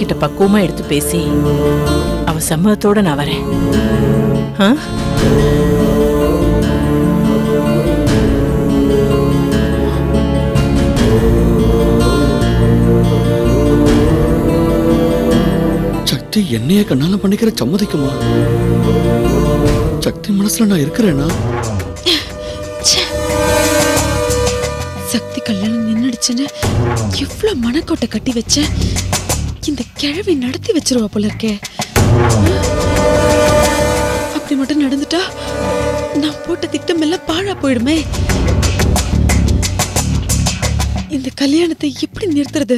கிட்ட பக்குவமா எடுத்து பேசி அவ சம்மதத்தோட நான் வரேன் ஆ? சக்தி என்னைய கண்ணால பண்ணிக்கிற சம்மதிக்குமா சக்தி மனசுல நான் இருக்கிறேனா சக்தி கல்யாணம் நின்னுடுச்சுன்னு எவ்வளவு மனக்கோட்டை கட்டி வச்ச இந்த கிழவி நடத்தி வச்சிருவா போல இருக்கே அப்படி மட்டும் நடந்துட்டா நான் போட்ட திட்டம் எல்லாம் பாழா போயிடுமே இந்த கல்யாணத்தை எப்படி நிறுத்துறது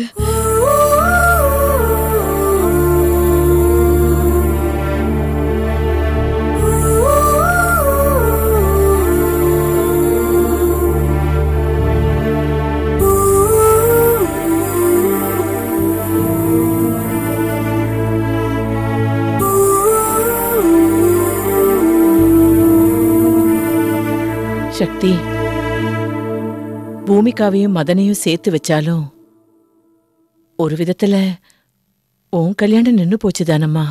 சக்தி பூமிகாவையும் மதனையும் சேர்த்து வச்சாலும் ஒரு விதத்துல உன் கல்யாணம் நின்னு போச்சுதானம்மா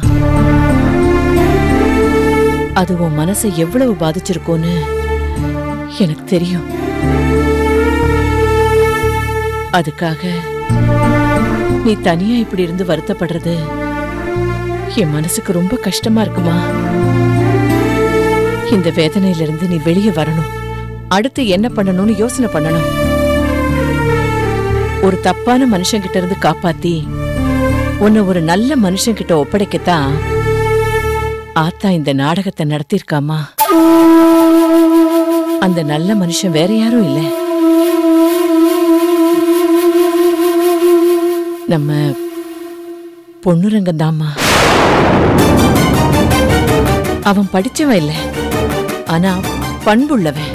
அது உன் மனசை எவ்வளவு பாதிச்சிருக்கோன்னு எனக்கு தெரியும் அதுக்காக நீ தனியா இப்படி இருந்து வருத்தப்படுறது என் மனசுக்கு ரொம்ப கஷ்டமா இருக்குமா இந்த வேதனையிலிருந்து நீ வெளியே வரணும் அடுத்து என்ன பண்ணணும்னு யோசனை பண்ணணும் ஒரு தப்பான மனுஷங்கிட்ட இருந்து காப்பாத்தி உன்னை ஒரு நல்ல மனுஷங்கிட்ட ஒப்படைக்கத்தான் ஆத்தா இந்த நாடகத்தை நடத்திருக்காமா அந்த நல்ல மனுஷன் வேற யாரும் இல்ல நம்ம பொண்ணுரங்கம் தாம்மா அவன் படிச்சவன் இல்ல ஆனா பண்புள்ளவன்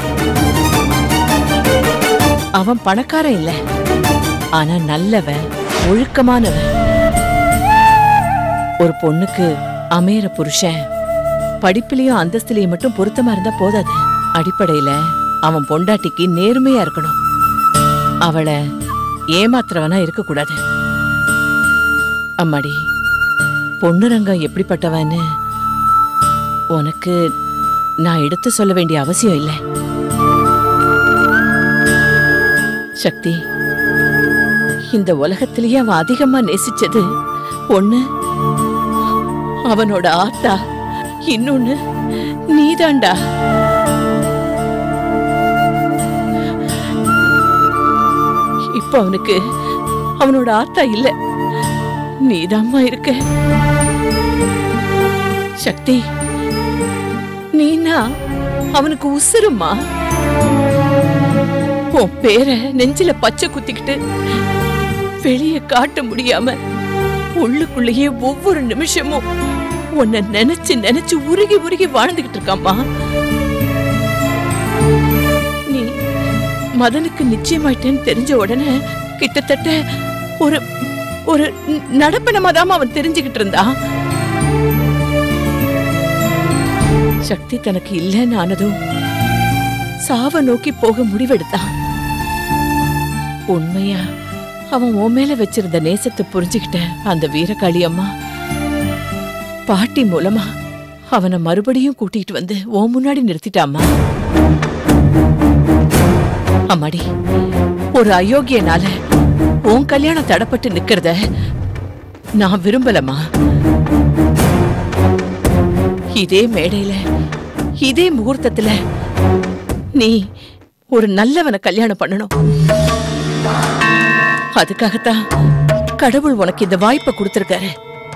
அவன் பணக்காரன் இல்ல ஆனா நல்லவன் ஒழுக்கமானவன் ஒரு பொண்ணுக்கு அமையற புருஷன் படிப்புலயும் அந்தஸ்துலயும் மட்டும் பொருத்தமா இருந்தா போதாது அடிப்படையில அவன் பொண்டாட்டிக்கு நேர்மையா இருக்கணும் அவளை ஏமாத்துறவனா இருக்கக்கூடாது அம்மாடி பொண்ணுரங்கம் எப்படிப்பட்டவன்னு உனக்கு நான் எடுத்து சொல்ல வேண்டிய அவசியம் இல்லை சக்தி இந்த உலகத்திலேயே அவன் அதிகமா நேசிச்சது ஒண்ணு அவனோட ஆத்தா இன்னொன்னு நீதாண்டா இப்ப அவனுக்கு அவனோட ஆத்தா இல்ல நீதாம்மா இருக்க சக்தி நீனா அவனுக்கு உசுருமா உன் பேரை நெஞ்சில பச்சை குத்திக்கிட்டு வெளிய காட்ட முடியாம உள்ளுக்குள்ளேயே ஒவ்வொரு நிமிஷமும் உன்னை நினைச்சு நினைச்சு உருகி உருகி வாழ்ந்துகிட்டு இருக்காம்மா நீ மதனுக்கு நிச்சயமாயிட்டேன்னு தெரிஞ்ச உடனே கிட்டத்தட்ட ஒரு ஒரு ந- நடப்பனமாதாம அவன் தெரிஞ்சுக்கிட்டு இருந்தான் சக்தி தனக்கு இல்லைன்னு ஆனதும் சாவ நோக்கி போக முடிவெடுத்தான் உண்மையா அவன் உன் மேல வச்சிருந்த நேசத்தை புரிஞ்சுக்கிட்ட அந்த வீரகாளி அம்மா பாட்டி மூலமா அவனை மறுபடியும் கூட்டிட்டு வந்து உன் முன்னாடி நிறுத்திட்டாமா அம்மாடி ஒரு அயோக்கியனால உன் கல்யாணம் தடப்பட்டு நிக்கிறத நான் விரும்பலமா இதே மேடையில இதே முகூர்த்தத்துல நீ ஒரு நல்லவனை கல்யாணம் பண்ணணும் அதுக்காகத்தான் கடவுள் உனக்கு இந்த வாய்ப்பை கொடுத்திருக்காரு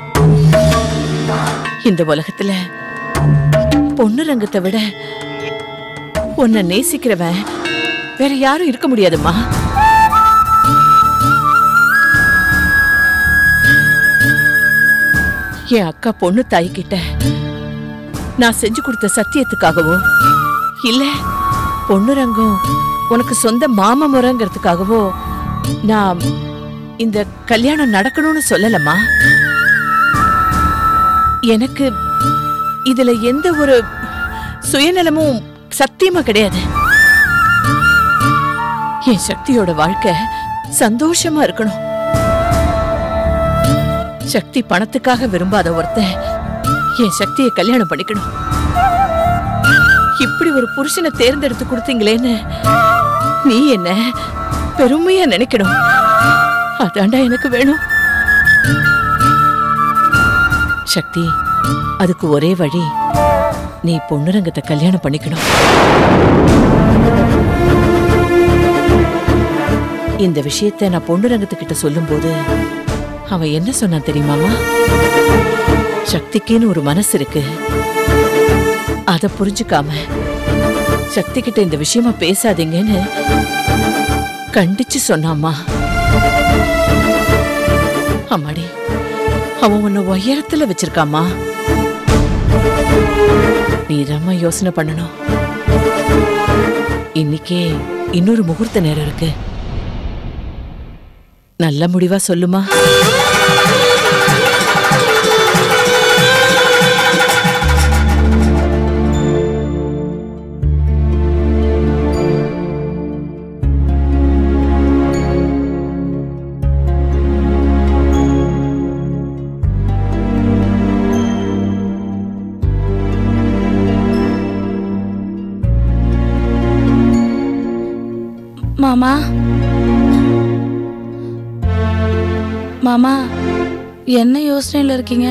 இந்த உலகத்துல பொண்ணு ரங்கத்தை விட உன்னை நேசிக்கிறவன் வேற யாரும் இருக்க முடியாதும்மா என் அக்கா பொண்ணு தாய் கிட்ட நான் செஞ்சு கொடுத்த சத்தியத்துக்காகவோ இல்ல பொண்ணு ரங்கம் உனக்கு சொந்த மாம முறைங்கிறதுக்காகவோ நான் இந்த கல்யாணம் நடக்கணும்னு சொல்லலம்மா எனக்கு இதுல எந்த ஒரு சுயநலமும் சத்தியமா கிடையாது என் சக்தியோட வாழ்க்கை சந்தோஷமா இருக்கணும் சக்தி பணத்துக்காக விரும்பாத ஒருத்தன் என் சக்தியை கல்யாணம் பண்ணிக்கணும் இப்படி ஒரு புருஷனை தேர்ந்தெடுத்து கொடுத்தீங்களேன்னு நீ என்ன பெருமையா நினைக்கணும் அதாண்டா எனக்கு வேணும் சக்தி அதுக்கு ஒரே வழி நீ பொண்ணுரங்கத்தை கல்யாணம் பண்ணிக்கணும் இந்த விஷயத்தை நான் பொண்ணுரங்கத்துக்கிட்ட சொல்லும்போது அவன் என்ன சொன்னான் தெரியுமாமா சக்திக்குன்னு ஒரு மனசு இருக்கு அத புரிஞ்சுக்காம சக்தி கிட்ட இந்த விஷயமா பேசாதீங்கன்னு கண்டிச்சு சொன்னாமா அம்மாடி அவன் உன்னை உயரத்துல வச்சிருக்காமா நீ ரொம்ப யோசனை பண்ணணும் இன்னைக்கே இன்னொரு முகூர்த்த நேரம் இருக்கு நல்ல முடிவா சொல்லுமா மாமா மாமா என்ன யோசனையில் இருக்கீங்க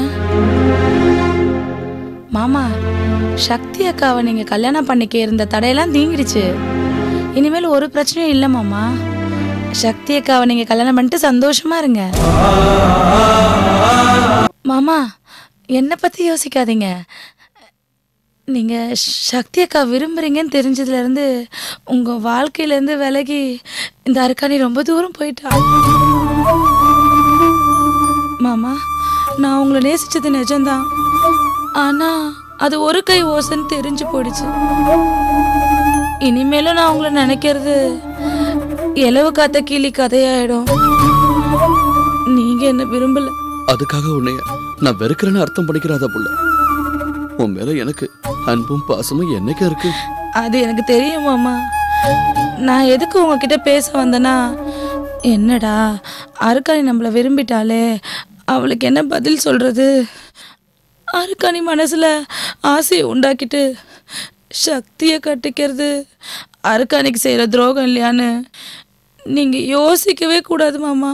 மாமா சக்தி அக்காவை நீங்கள் கல்யாணம் பண்ணிக்க இருந்த தடையெல்லாம் தீங்கிடுச்சு இனிமேல் ஒரு பிரச்சனையும் இல்லை மாமா சக்தி அக்காவை நீங்கள் கல்யாணம் பண்ணிட்டு சந்தோஷமா இருங்க மாமா என்னை பற்றி யோசிக்காதீங்க நீங்கள் சக்தி அக்கா விரும்புகிறீங்கன்னு தெரிஞ்சதுலேருந்து உங்கள் வாழ்க்கையிலேருந்து விலகி இந்த அருக்காணி ரொம்ப தூரம் போயிட்டா மாமா நான் உங்களை நேசிச்சது நிஜம்தான் ஆனால் அது ஒரு கை ஓசன்னு தெரிஞ்சு போயிடுச்சு இனிமேலும் நான் உங்களை நினைக்கிறது இலவு காத்த கிளி கதையாயிடும் நீங்கள் என்ன விரும்பல அதுக்காக உன்னைய நான் வெறுக்கிறேன்னு அர்த்தம் பண்ணிக்கிறாத புள்ள உன் மேல எனக்கு அன்பும் பாசமும் என்னைக்கு இருக்கு அது எனக்கு தெரியும் மாமா நான் எதுக்கு உங்ககிட்ட பேச வந்தேன்னா என்னடா அருக்காணி நம்மளை விரும்பிட்டாளே அவளுக்கு என்ன பதில் சொல்றது அருக்காணி மனசுல ஆசையை உண்டாக்கிட்டு சக்தியை கட்டிக்கிறது அருக்காணிக்கு செய்யற துரோகம் இல்லையான்னு நீங்க யோசிக்கவே கூடாது மாமா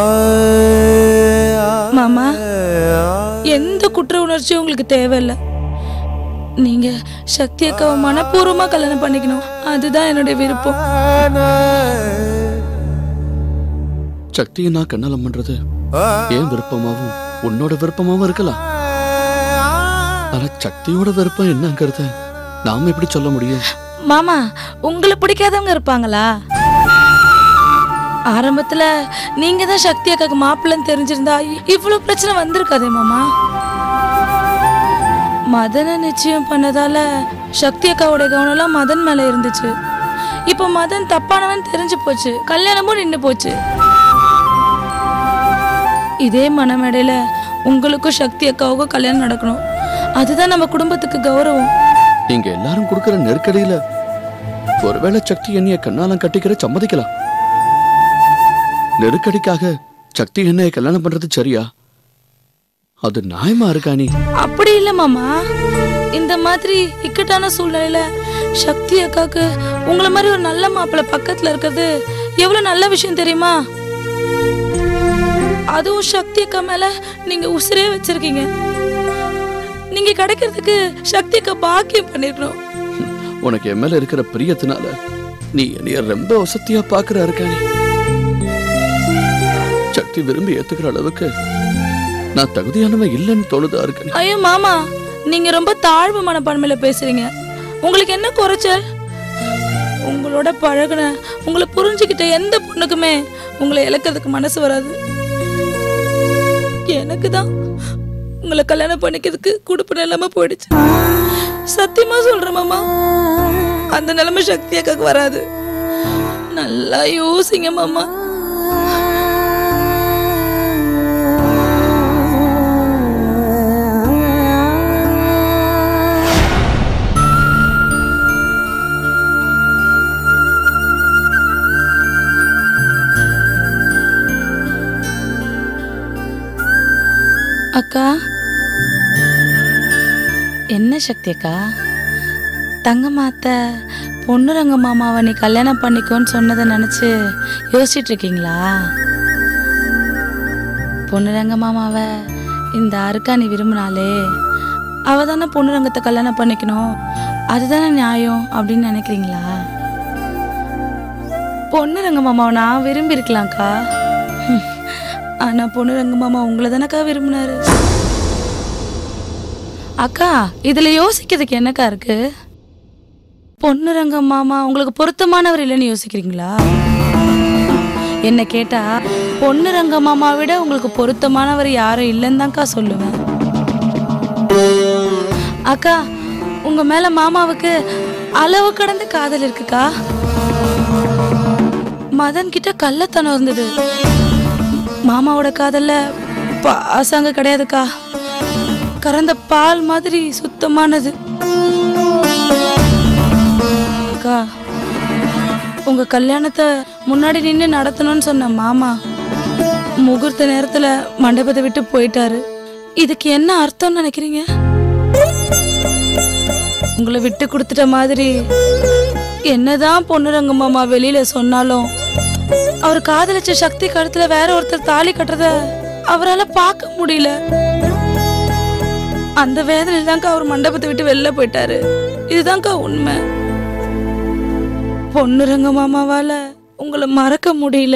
மாமா எந்த குற்ற உணர்ச்சியும் உங்களுக்கு தேவையில்லை நீங்க சக்தி அக்காவை மனப்பூர்வமா கல்யாணம் பண்ணிக்கணும் அதுதான் என்னுடைய விருப்பம் சக்தியை நான் கண்ணாலம் பண்றது ஏன் விருப்பமாவும் உன்னோட விருப்பமாவும் இருக்கலாம் ஆனா சக்தியோட விருப்பம் என்னங்கிறத நாம எப்படி சொல்ல முடியும் மாமா உங்களை பிடிக்காதவங்க இருப்பாங்களா ஆரம்பத்துல நீங்க தான் சக்தி அக்காக்கு மாப்பிள்ளைன்னு தெரிஞ்சிருந்தா இ- இவ்வளவு பிரச்சனை வந்திருக்காதே மாமா மதனை நிச்சயம் பண்ணதால சக்தி அக்காவோட கவனம்லாம் மதன் மேல இருந்துச்சு இப்போ மதன் தப்பானவன் தெரிஞ்சு போச்சு கல்யாணமும் நின்னு போச்சு இதே மனமேடையில உங்களுக்கும் சக்தி அக்காவுக்கும் கல்யாணம் நடக்கணும் அதுதான் நம்ம குடும்பத்துக்கு கௌரவம் நீங்க எல்லாரும் கொடுக்கிற நெருக்கடியில ஒருவேளை சக்தி என்னைய கண்ணாலம் கட்டிக்கிற சம்மதிக்கலாம் நெருக்கடிக்காக சக்தி என்னைய கல்யாணம் பண்றது சரியா அது நியாயமா இருக்கா நீ அப்படி இல்ல மாமா இந்த மாதிரி இக்கட்டான சூழ்நிலையில சக்தி அக்காக்கு உங்களை மாதிரி ஒரு நல்ல மாப்பிள்ளை பக்கத்துல இருக்கிறது எவ்வளவு நல்ல விஷயம் தெரியுமா அதுவும் சக்தி அக்கா மேல நீங்க உசிரே வச்சிருக்கீங்க நீங்க கிடைக்கிறதுக்கு சக்தி அக்கா பாக்கியம் பண்ணிருக்கணும் உனக்கு என் மேல இருக்கிற பிரியத்தினால நீ என்னைய ரொம்ப வசதியா பாக்குற இருக்கா நீ சக்தி விரும்பி ஏத்துக்கிற அளவுக்கு நான் தகுதியானவன் இல்லைன்னு தோணுதா இருக்கா நீ ஐயோ மாமா நீங்க ரொம்ப தாழ்வு மனப்பான்மையில பேசுறீங்க உங்களுக்கு என்ன குறைச்சல் உங்களோட பழகுன உங்களை புரிஞ்சுக்கிட்ட எந்த பொண்ணுக்குமே உங்களை இழக்கிறதுக்கு மனசு வராது எனக்கு தான் உங்களை கல்யாணம் பண்ணிக்கிறதுக்கு குடுப்பு நிலைமை போயிடுச்சு சத்தியமா சொல்றேன் மாமா அந்த நிலைமை சக்தி அக்காக்கு வராது நல்லா யோசிங்க மாமா அக்கா என்ன சக்தி அக்கா தங்கமாத்த பொண்ணுரங்க மாமாவை நீ கல்யாணம் பண்ணிக்கோன்னு சொன்னதை நினச்சி யோசிச்சுட்டு இருக்கீங்களா பொண்ணுரங்க மாமாவை இந்த அருக்கா நீ விரும்பினாலே அவ தானே பொண்ணுரங்கத்தை கல்யாணம் பண்ணிக்கணும் அதுதானே நியாயம் அப்படின்னு நினைக்கிறீங்களா பொண்ணுரங்க மாமாவை நான் விரும்பி இருக்கலாம்க்கா ஹம். ஆனா பொண்ணுரங்க மாமா உங்களை தானக்கா விரும்பினாரு அக்கா இதுல யோசிக்கிறதுக்கு என்னக்கா இருக்கு பொண்ணுரங்க மாமா உங்களுக்கு பொருத்தமானவர் இல்லைன்னு யோசிக்கிறீங்களா என்ன கேட்டா பொண்ணுரங்க மாமா விட உங்களுக்கு பொருத்தமானவர் யாரும் இல்லைன்னு தான்க்கா சொல்லுவேன் அக்கா உங்க மேல மாமாவுக்கு அளவு கடந்த காதல் இருக்குக்கா மதன் கிட்ட கள்ளத்தனம் இருந்தது மாமாவோட காதல்ல பாசாங்க கிடையாதுக்கா கறந்த பால் மாதிரி சுத்தமானது அக்கா உங்க கல்யாணத்தை முன்னாடி நின்று நடத்தணும்னு சொன்ன மாமா முகூர்த்த நேரத்துல மண்டபத்தை விட்டு போயிட்டாரு இதுக்கு என்ன அர்த்தம்னு நினைக்கிறீங்க உங்களை விட்டு கொடுத்துட்ட மாதிரி என்னதான் பொண்ணுரங்க மாமா வெளியில சொன்னாலும் அவர் காதலிச்ச சக்தி கழுத்துல வேற ஒருத்தர் தாலி கட்டுறத அவரால பார்க்க முடியல அந்த வேதனையில தான்க்கா அவர் மண்டபத்தை விட்டு வெளில போயிட்டாரு இதுதான்க்கா உண்மை பொண்ணுரங்க மாமாவால உங்களை மறக்க முடியல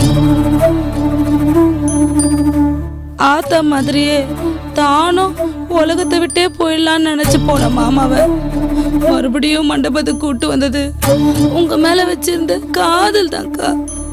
ஆத்தா மாதிரியே தானும் உலகத்தை விட்டே போயிடலான்னு நினைச்சு போன மாமாவை மறுபடியும் மண்டபத்துக்கு கூட்டு வந்தது உங்க மேல வச்சிருந்த காதல் தான்க்கா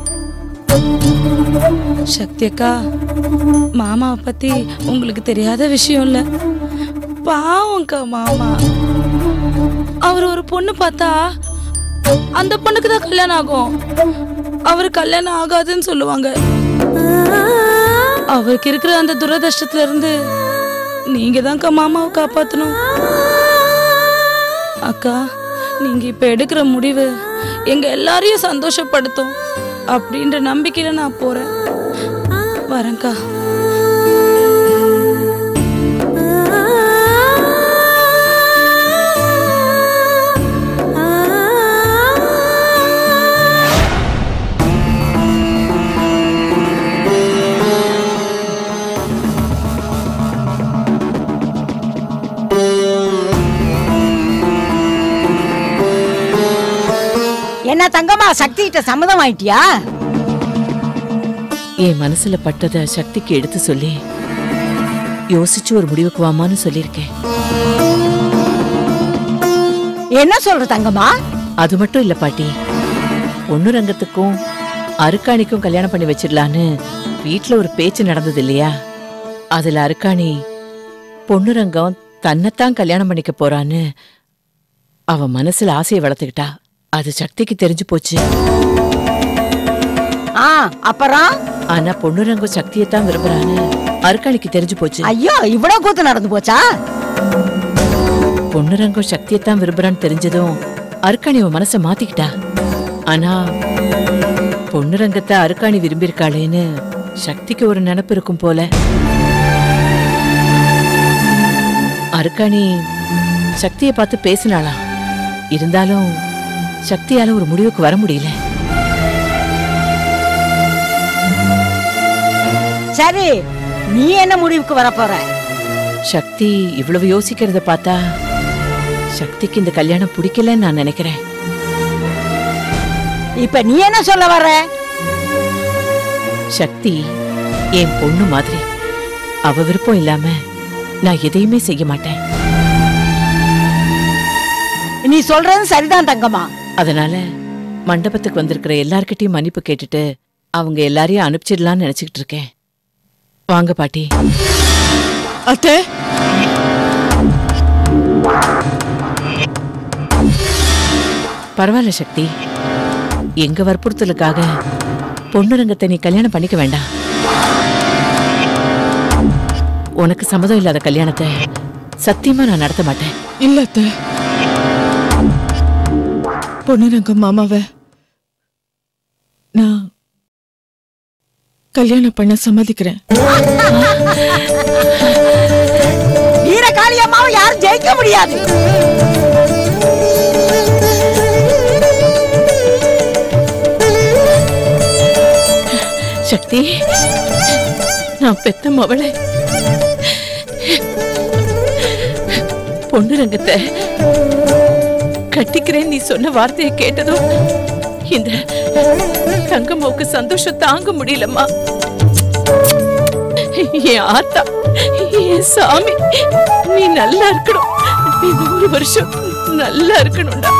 சக்தி அக்கா மாமாவை பத்தி உங்களுக்கு தெரியாத விஷயம் இல்ல பாவம்க்கா மாமா அவர் ஒரு பொண்ணு பார்த்தா அந்த பொண்ணுக்கு தான் கல்யாணம் ஆகும் அவர் கல்யாணம் ஆகாதுன்னு சொல்லுவாங்க அவருக்கு இருக்கிற அந்த துரதிர்ஷ்டத்துல இருந்து நீங்க தான்க்கா மாமாவை காப்பாத்தணும் அக்கா நீங்க இப்ப எடுக்கிற முடிவு எங்க எல்லாரையும் சந்தோஷப்படுத்தும் அப்படின்ற நம்பிக்கையில நான் போறேன் வரேன்க்கா என்ன தங்கம்மா சக்தி கிட்ட சம்மதம் ஆயிட்டியா என் மனசுல பட்டத சக்திக்கு எடுத்து சொல்லி யோசிச்சு ஒரு முடிவுக்கு வாமான்னு சொல்லியிருக்கேன் என்ன சொல்ற தங்கம்மா அது மட்டும் இல்ல பாட்டி பொண்ணு ரங்கத்துக்கும் அருக்காணிக்கும் கல்யாணம் பண்ணி வச்சிடலான்னு வீட்ல ஒரு பேச்சு நடந்தது இல்லையா அதுல அருக்காணி பொண்ணு ரங்கம் தன்னைத்தான் கல்யாணம் பண்ணிக்க போறான்னு அவ மனசுல ஆசையை வளர்த்துக்கிட்டா அது சக்திக்கு தெரிஞ்சு போச்சு ஆ அப்புறம் ஆனா பொண்ணு ரங்கம் சக்தியைத்தான் விரும்புறான்னு அருக்காணிக்கு தெரிஞ்சு போச்சு ஐயோ இவ்வளவு கூத்து நடந்து போச்சா பொண்ணு ரங்கம் சக்தியைத்தான் விரும்புறான்னு தெரிஞ்சதும் அருக்காணி அவன் மனசை மாத்திக்கிட்டா ஆனா பொண்ணு ரங்கத்தை அருக்காணி விரும்பியிருக்காளேன்னு சக்திக்கு ஒரு நினப்பு இருக்கும் போல அருக்காணி சக்தியை பார்த்து பேசினாளாம் இருந்தாலும் சக்தியால ஒரு முடிவுக்கு வர முடியல சரி நீ என்ன முடிவுக்கு வர போற சக்தி இவ்வளவு யோசிக்கிறத பார்த்தா சக்திக்கு இந்த கல்யாணம் பிடிக்கலன்னு நான் நினைக்கிறேன் இப்ப நீ என்ன சொல்ல வர சக்தி என் பொண்ணு மாதிரி அவ விருப்பம் இல்லாம நான் எதையுமே செய்ய மாட்டேன் நீ சொல்றது சரிதான் தங்கம்மா அதனால மண்டபத்துக்கு வந்திருக்கிற எல்லார்கிட்டயும் மன்னிப்பு கேட்டுட்டு அவங்க எல்லாரையும் அனுப்பிச்சிடலாம்னு நினைச்சுக்கிட்டு இருக்கேன் வாங்க பாட்டி அத்தை பரவாயில்ல சக்தி எங்க வற்புறுத்தலுக்காக பொண்ணுரங்கத்தை நீ கல்யாணம் பண்ணிக்க வேண்டாம் உனக்கு சம்மதம் இல்லாத கல்யாணத்தை சத்தியமா நான் நடத்த மாட்டேன் இல்ல அத்தை பொண்ணுரங்க மாமாவை நான் கல்யாணம் பண்ண சம்மதிக்கிறேன் வீர காளியம்மாவை யாரும் ஜெயிக்க முடியாது சக்தி நான் பெத்த மவளை பொண்ணு ரங்கத்தை கட்டிக்கிறேன் நீ சொன்ன வார்த்தையை கேட்டதும் இந்த தங்கம்மாவுக்கு சந்தோஷம் தாங்க முடியலம்மா என் ஆத்தா என் சாமி நீ நல்லா இருக்கணும் நீ நூறு வருஷம் நல்லா இருக்கணும்டா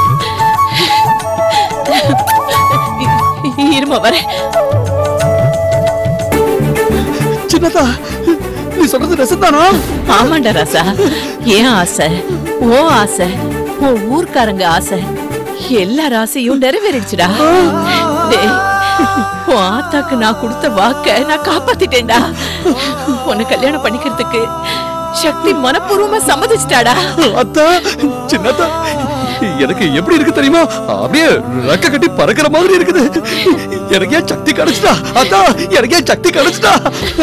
இ- இருமா வரேன் சின்னதா நீ சொல்றது நெசந்தானா ஆமாண்டா ராசா ஏன் ஆசை ஓ ஆசை உன் ஊர்க்காரங்க ஆசை எல்லார் ஆசையும் நிறைவேறிடுச்சுடா டேய், உன் ஆத்தாக்கு நான் கொடுத்த வாக்க நான் காப்பாத்திட்டேன்டா உன்னை கல்யாணம் பண்ணிக்கிறதுக்கு சக்தி மனப்பூர்வமா சம்மதிச்சிட்டாடா அத்தா சின்னதா எனக்கு எப்படி இருக்கு தெரியுமா அப்படியே ரெக்க கட்டி பறக்கிற மாதிரி இருக்குது எனக்கு ஏன் சக்தி கிடைச்சிட்டா அத்தா எனக்கு ஏன் சக்தி கிடைச்சிட்டா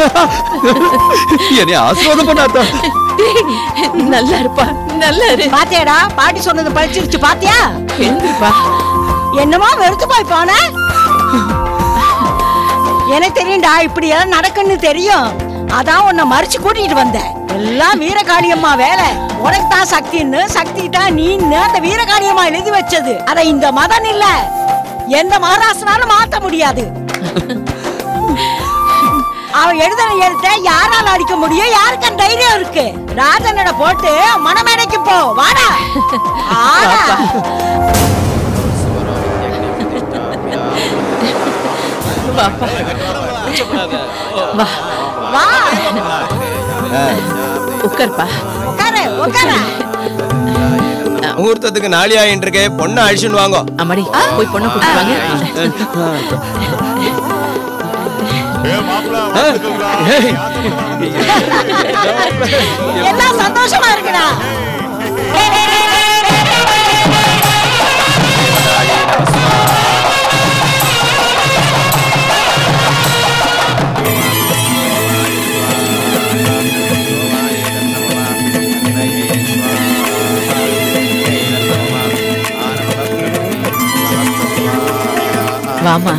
என்னை ஆசீர்வாதம் பண்ண அத்தா டேய், நல்லா இருப்பா நல்லா இரு பாத்தியாடா பாட்டி சொன்னது பழிச்சிருச்சு பாத்தியா எழுந்திருப்பா என்னமோ வெறுத்து போய் போன எனக்கு தெரியும்டா இப்படி எல்லாம் நடக்குன்னு தெரியும் அதான் உன்னை மறிச்சு கூட்டிட்டு வந்தேன் எல்லாம் வீரகாளியம்மா வேலை உனக்கு தான் சக்தின்னு சக்தி தான் நீன்னு அந்த வீரகாளியம்மா எழுதி வச்சது அத இந்த மதன் இல்ல எந்த மகாராஷ்டிராலும் மாத்த முடியாது அவன் எழுதுன எழுத்த யாரால அடிக்க முடியும் யாருக்கு அந்த தைரியம் இருக்கு ராஜனோட போட்டு மனமேடைக்கு போ வாடா ஆடா வாப்பா வா வா உட்கார்ப்பா உட்காரு உட்காரு முகூர்த்தத்துக்கு நாளி ஆயிட்டு இருக்கு பொண்ணை அழிச்சுன்னு வாங்க அம்மாடி போய் பொண்ணை கூட்டிட்டு வாங்க ஏய், எல்லாம் சந்தோஷமா இருக்குடா வாமா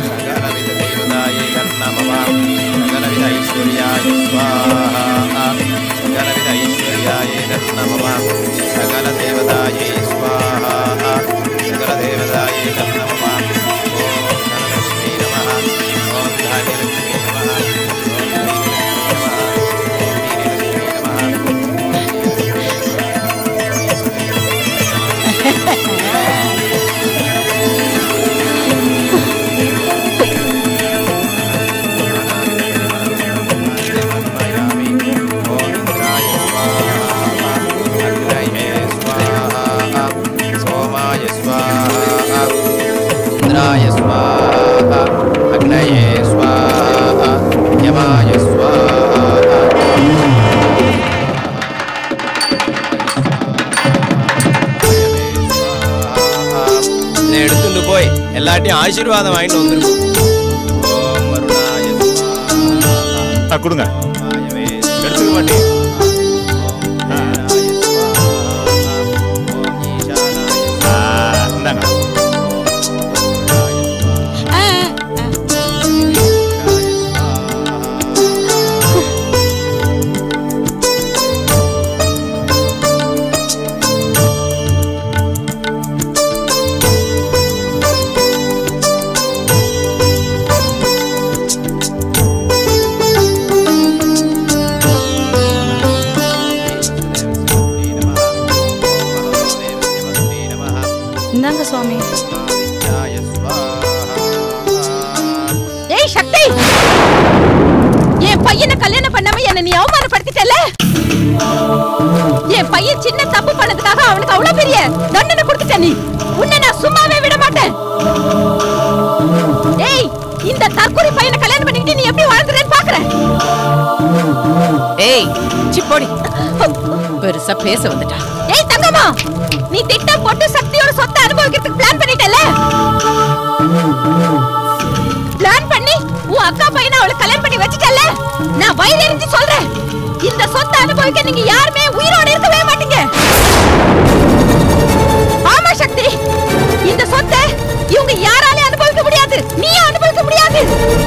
சோமாய ஸ்வாஹா இந்திராய ஸ்வாஹா அக்னயே ஸ்வாஹா யமாய ஸ்வாஹா இதை எடுத்துட்டு போய் எல்லாத்தையும் ஆசீர்வாதம் வாங்கிட்டு வந்துருக்கும் ஓம் வருணாய ஸ்வாஹா ஆ, கொடுங்க வாயவே எடுத்துக்க மாட்டேன் ஆ, இந்தாங்க இந்தாங்க சுவாமி ஏய் சக்தி என் பையனை கல்யாணம் பண்ணாம என்ன நீ அவமானப்படுத்திட்டல என் பையன் சின்ன தப்பு பண்ணதுக்காக அவனுக்கு அவ்வளவு பெரிய தண்டனை கொடுத்துட்ட நீ உன்னை நான் சும்மாவே விட மாட்டேன் ஏய் இந்த தற்கொலை பையனை கல்யாணம் பண்ணிக்கிட்டு நீ எப்படி வாழ்ந்துறேன்னு பாக்குறேன் ஏய் சிப்போடி பெருசா பேச வந்துட்டா ஏய் தங்கம்மா நீ திட்டம் போட்டு சக்தியோட சொத்தை அனுபவிக்கிறதுக்கு பிளான் பண்ணிட்டல பிளான் பண்ணி உன் அக்கா பையனை அவளை கல்யாணம் பண்ணி வச்சுட்டல நான் வயிறு எரிஞ்சு சொல்றேன் இந்த சொத்தை அனுபவிக்க நீங்க யாருமே உயிரோடு இருக்கவே மாட்டீங்க ஆமா சக்தி இந்த சொத்தை இவங்க யாராலையும் அனுபவிக்க முடியாது நீயும் அனுபவிக்க முடியாது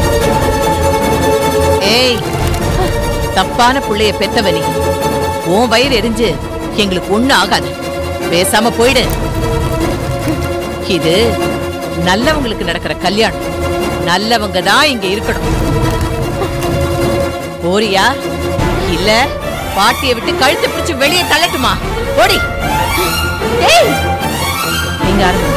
ஏய் தப்பான புள்ளைய பெத்தவனி உன் வயிறு எரிஞ்சு எங்களுக்கு ஒண்ணு ஆகாது பேசாம போயிடு இது நல்லவங்களுக்கு நடக்கிற கல்யாணம் நல்லவங்க தான் இங்க இருக்கணும் போறியா இல்ல பாட்டியை விட்டு கழுத்தை பிடிச்சு வெளியே தள்ளட்டுமா ஓடி ஏய் நீங்க ஆரம்பிங்க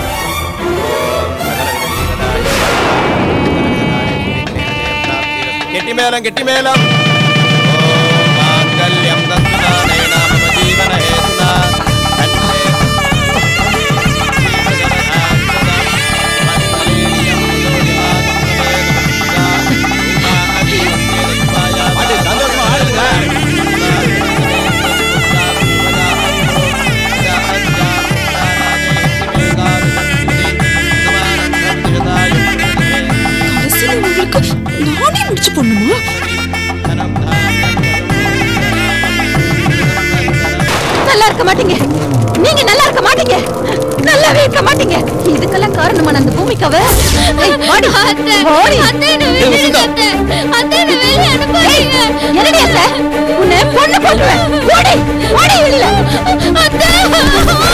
கெட்டி மேளம் கெட்டி மேளம் ஓம் மாங்கல்யம் தத்மதானேன மம ஜீவன ஹேதுனா கண்டே பாட்டு சந்தோஷமா ஆடுங்க கடைசியில உங்களுக்கு நானே முடிச்சு போடணுமா நல்லா இருக்க மாட்டீங்க நீங்க நல்லா இருக்க மாட்டீங்க நல்லாவே இருக்க மாட்டீங்க இதுக்கெல்லாம் காரணமான அந்த பூமிக்காவ ஏய், வாடி. வாடி. ஏய், என்னடி அத்தை? உன்னை பொண்ணு போட்டுருவேன். ஓடி, ஓடி வெளியில.